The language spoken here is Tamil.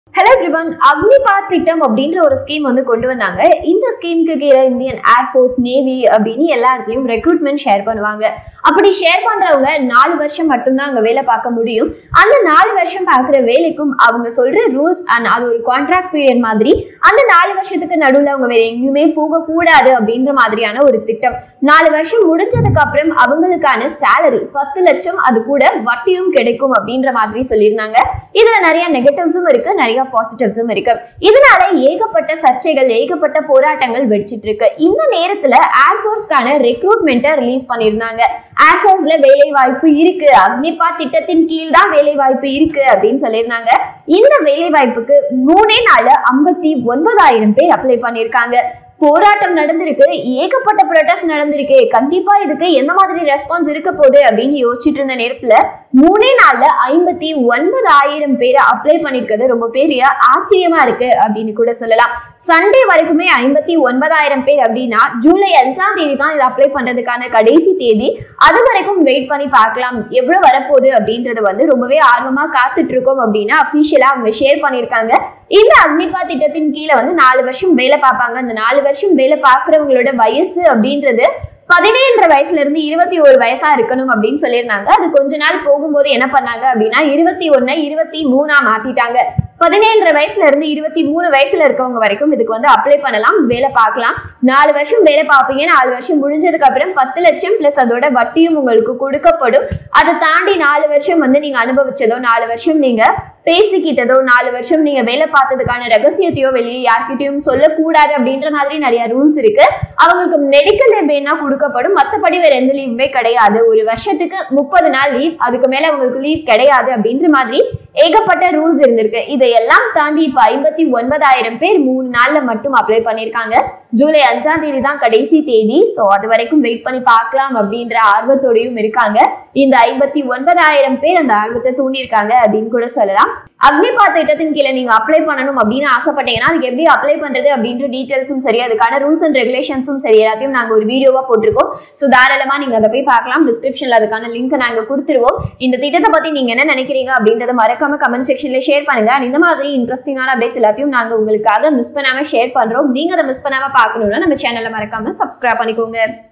ஹலோ எவ்ரிவன் அக்னிபாத் திட்டம் அப்படின்ற ஒரு ஸ்கீம் வந்து கொண்டு வந்தாங்க இந்த ஸ்கீமுக்கு கீழே இந்தியன் ஏர்ஃபோர்ஸ் நேவி அப்படின்னு எல்லா இடத்துலயும் ரெக்ரூட்மெண்ட் ஷேர் பண்ணுவாங்க அப்படி ஷேர் பண்றவங்க நாலு வருஷம் மட்டும்தான் அங்க வேலை பார்க்க முடியும் அந்த நாலு வருஷம் பார்க்குற வேலைக்கும் அவங்க சொல்ற ரூல்ஸ் அண்ட் அது ஒரு கான்ட்ராக்ட் பீரியட் மாதிரி அந்த நாலு வருஷத்துக்கு நடுவில் அவங்க வேற எங்கேயுமே போகக்கூடாது அப்படின்ற மாதிரியான ஒரு திட்டம் நாலு வருஷம் முடிஞ்சதுக்கு அப்புறம் அவங்களுக்கான சேலரி பத்து லட்சம் அது கூட வட்டியும் கிடைக்கும் அப்படின்ற மாதிரி சொல்லியிருந்தாங்க இதுல நிறைய நெகட்டிவ்ஸும் இருக்கு நிறைய பாசிட்டிவ்ஸும் இருக்கு இதனால ஏகப்பட்ட சர்ச்சைகள் ஏகப்பட்ட போராட்டங்கள் வெடிச்சிட்டு இருக்கு இந்த நேரத்துல ஏர்ஃபோர்ஸ்க்கான ரெக்ரூட்மெண்ட்டை ரிலீஸ் பண்ணியிருந்தாங்க ஏர்ஃபோர்ஸ்ல வேலை வாய்ப்பு இருக்கு அக்னிபா திட்டத்தின் கீழ் தான் வேலை வாய்ப்பு இருக்கு அப்படின்னு சொல்லியிருந்தாங்க இந்த வேலை வாய்ப்புக்கு மூணே நாள்ல ஐம்பத்தி ஒன்பதாயிரம் பேர் அப்ளை பண்ணியிருக்காங்க போராட்டம் நடந்திருக்கு ஏகப்பட்ட ப்ரொட்டஸ்ட் நடந்திருக்கு கண்டிப்பா இதுக்கு எந்த மாதிரி ரெஸ்பான்ஸ் இருக்க போகுது அப்படின்னு யோசிச்சுட்டு இருந்த நேரத்துல மூணே நாள்ல ஐம்பத்தி ஒன்பதாயிரம் பேர் அப்ளை பண்ணிருக்கிறது ரொம்ப பெரிய ஆச்சரியமா இருக்கு அப்படின்னு கூட சொல்லலாம் சண்டே வரைக்குமே ஐம்பத்தி ஒன்பதாயிரம் பேர் அப்படின்னா ஜூலை அஞ்சாம் தேதி தான் இது அப்ளை பண்றதுக்கான கடைசி தேதி அது வரைக்கும் வெயிட் பண்ணி பார்க்கலாம் எவ்வளவு வரப்போகுது அப்படின்றது வந்து ரொம்பவே ஆர்வமா காத்துட்டு இருக்கோம் அப்படின்னு அபிஷியலா அவங்க ஷேர் பண்ணியிருக்காங்க இந்த அக்னிபா திட்டத்தின் கீழே வந்து நாலு வருஷம் வேலை பார்ப்பாங்க அந்த நாலு வருஷம் வேலை பார்க்குறவங்களோட வயசு அப்படின்றது பதினேழு வயசுல இருந்து இருபத்தி ஒரு வயசா இருக்கணும் அப்படின்னு சொல்லியிருந்தாங்க அது கொஞ்ச நாள் போகும்போது என்ன பண்ணாங்க அப்படின்னா இருபத்தி ஒன்னு இருபத்தி மூணா மாத்திட்டாங்க பதினேழு வயசுல இருந்து இருபத்தி மூணு வயசுல இருக்கவங்க வரைக்கும் இதுக்கு வந்து அப்ளை பண்ணலாம் வேலை பார்க்கலாம் நாலு வருஷம் வேலை பார்ப்பீங்க நாலு வருஷம் முடிஞ்சதுக்கு அப்புறம் பத்து லட்சம் பிளஸ் அதோட வட்டியும் உங்களுக்கு கொடுக்கப்படும் அதை தாண்டி நாலு வருஷம் வந்து நீங்க அனுபவிச்சதோ நாலு வருஷம் நீங்க பேசிக்கிட்டதோ நாலு வருஷம் நீங்க வேலை பார்த்ததுக்கான ரகசியத்தையோ வெளியே யார்கிட்டயும் சொல்லக்கூடாது அப்படின்ற மாதிரி நிறைய ரூல்ஸ் இருக்கு அவங்களுக்கு மெடிக்கல் லீவ் வேணா கொடுக்கப்படும் மற்றபடி வேற எந்த லீவுமே கிடையாது ஒரு வருஷத்துக்கு முப்பது நாள் லீவ் அதுக்கு மேல அவங்களுக்கு லீவ் கிடையாது அப்படின்ற மாதிரி ஏகப்பட்ட ரூல்ஸ் இருந்திருக்கு இதையெல்லாம் தாண்டி இப்ப ஐம்பத்தி ஒன்பதாயிரம் பேர் மூணு நாள்ல மட்டும் அப்ளை பண்ணிருக்காங்க ஜூலை அஞ்சாம் தேதி தான் கடைசி தேதி ஸோ அது வரைக்கும் வெயிட் பண்ணி பார்க்கலாம் அப்படின்ற ஆர்வத்தோடையும் இருக்காங்க இந்த ஐம்பத்தி ஒன்பதாயிரம் பேர் அந்த ஆர்வத்தை தூண்டியிருக்காங்க அப்படின்னு கூட சொல்லலாம் அக்னிபாத் திட்டத்தின் கீழே நீங்க அப்ளை பண்ணணும் அப்படின்னு ஆசைப்பட்டீங்கன்னா அதுக்கு எப்படி அப்ளை பண்றது அப்படின்ற டீட்டெயில்ஸும் சரி அதுக்கான ரூல்ஸ் அண்ட் ரெகுலேஷன்ஸும் சரி எல்லாத்தையும் நாங்க ஒரு வீடியோவா போட்டிருக்கோம் ஸோ தாராளமா நீங்க அதை போய் பார்க்கலாம் டிஸ்கிரிப்ஷன்ல அதுக்கான லிங்க் நாங்க கொடுத்துருவோம் இந்த திட்டத்தை பத்தி நீங்க என்ன நினைக்கிறீங்க அப்படின்றத மறக்காம கமெண்ட் செக்ஷன்ல ஷேர் பண்ணுங்க And இந்த மாதிரி இன்ட்ரெஸ்டிங்கான அப்டேட்ஸ் எல்லாத்தையும் நாங்க உங்களுக்காக மிஸ் பண்ணாம ஷேர் பண்றோம் நீங்க அதை மிஸ் பண்ணாம பார்க்கணும்னா நம்ம சேனலை மறக்காம சப்ஸ்கிரைப் பண்ணிக்கோங்க